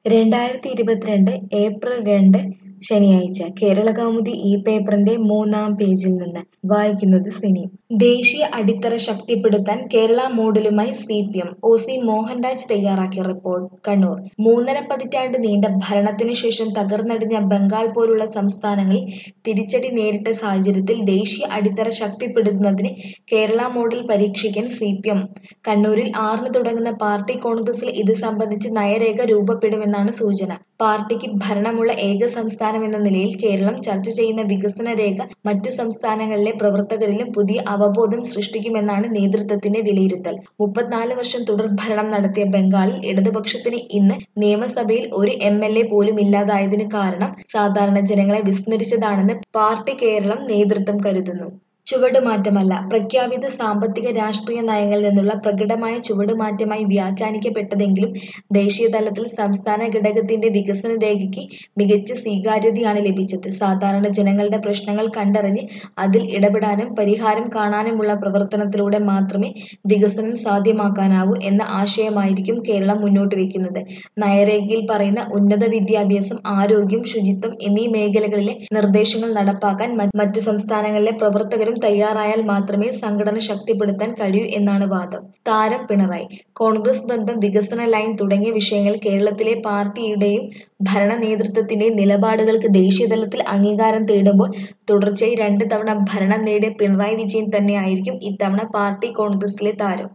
രണ്ടായിരത്തി ഇരുപത്തിരണ്ട് ഏപ്രിൽ രണ്ട് ശനിയാഴ്ച കേരളകൗമുദി ഈ പേപ്പറിന്റെ മൂന്നാം പേജിൽ നിന്ന് വായിക്കുന്നത് സിനി ദേശീയ അടിത്തറ ശക്തിപ്പെടുത്താൻ കേരള മോഡലുമായി C P M O C Mohanraj തയ്യാറാക്കിയ റിപ്പോർട്ട് കണ്ണൂർ മൂന്നര പതിറ്റാണ്ട് നീണ്ട ഭരണത്തിന് ശേഷം തകർന്നടിഞ്ഞ ബംഗാൾ പോലുള്ള സംസ്ഥാനങ്ങളിൽ തിരിച്ചടി നേരിട്ട സാഹചര്യത്തിൽ ദേശീയ അടിത്തറ ശക്തിപ്പെടുത്തുന്നതിന് കേരള മോഡൽ പരീക്ഷിക്കാൻ സി പി എം കണ്ണൂരിൽ ആറിന് തുടങ്ങുന്ന പാർട്ടി കോൺഗ്രസിൽ ഇത് സംബന്ധിച്ച് നയരേഖ രൂപപ്പെടുമെന്നാണ് സൂചന പാർട്ടിക്ക് ഭരണമുള്ള ഏക സംസ്ഥാനം എന്ന നിലയിൽ കേരളം ചർച്ച ചെയ്യുന്ന വികസന രേഖ മറ്റു സംസ്ഥാനങ്ങളിലെ പ്രവർത്തകരിലും പുതിയ അവബോധം സൃഷ്ടിക്കുമെന്നാണ് നേതൃത്വത്തിന്റെ വിലയിരുത്തൽ മുപ്പത്തിനാല് വർഷം തുടർഭരണം നടത്തിയ ബംഗാളിൽ ഇടതുപക്ഷത്തിന് ഇന്ന് നിയമസഭയിൽ ഒരു എം എൽ എ പോലും ഇല്ലാതായതിന് കാരണം സാധാരണ ജനങ്ങളെ വിസ്മരിച്ചതാണെന്ന് പാർട്ടി കേരളം നേതൃത്വം കരുതുന്നു ചുവടുമാറ്റമല്ല പ്രഖ്യാപിത സാമ്പത്തിക രാഷ്ട്രീയ നയങ്ങളിൽ നിന്നുള്ള പ്രകടമായ ചുവടുമാറ്റമായി വ്യാഖ്യാനിക്കപ്പെട്ടതെങ്കിലും ദേശീയ തലത്തിൽ സംസ്ഥാന ഘടകത്തിന്റെ വികസന രേഖയ്ക്ക് മികച്ച സ്വീകാര്യതയാണ് ലഭിച്ചത് സാധാരണ ജനങ്ങളുടെ പ്രശ്നങ്ങൾ കണ്ടറിഞ്ഞ് അതിൽ ഇടപെടാനും പരിഹാരം കാണാനുമുള്ള പ്രവർത്തനത്തിലൂടെ മാത്രമേ വികസനം സാധ്യമാക്കാനാവൂ എന്ന ആശയമായിരിക്കും കേരളം മുന്നോട്ട് വയ്ക്കുന്നത് നയരേഖയിൽ പറയുന്ന ഉന്നത വിദ്യാഭ്യാസം ആരോഗ്യം ശുചിത്വം എന്നീ മേഖലകളിലെ നിർദ്ദേശങ്ങൾ നടപ്പാക്കാൻ മറ്റു സംസ്ഥാനങ്ങളിലെ പ്രവർത്തകരും തയ്യാറായാൽ മാത്രമേ സംഘടന ശക്തിപ്പെടുത്താൻ കഴിയൂ എന്നാണ് വാദം താരം പിണറായി കോൺഗ്രസ് ബന്ധം വികസന ലൈൻ തുടങ്ങിയ വിഷയങ്ങൾ കേരളത്തിലെ പാർട്ടിയുടെയും ഭരണ നേതൃത്വത്തിന്റെയും നിലപാടുകൾക്ക് ദേശീയതലത്തിൽ അംഗീകാരം തേടുമ്പോൾ തുടർച്ചയായി രണ്ട് തവണ ഭരണം നേടിയ പിണറായി വിജയൻ തന്നെയായിരിക്കും ഇത്തവണ പാർട്ടി കോൺഗ്രസിലെ താരം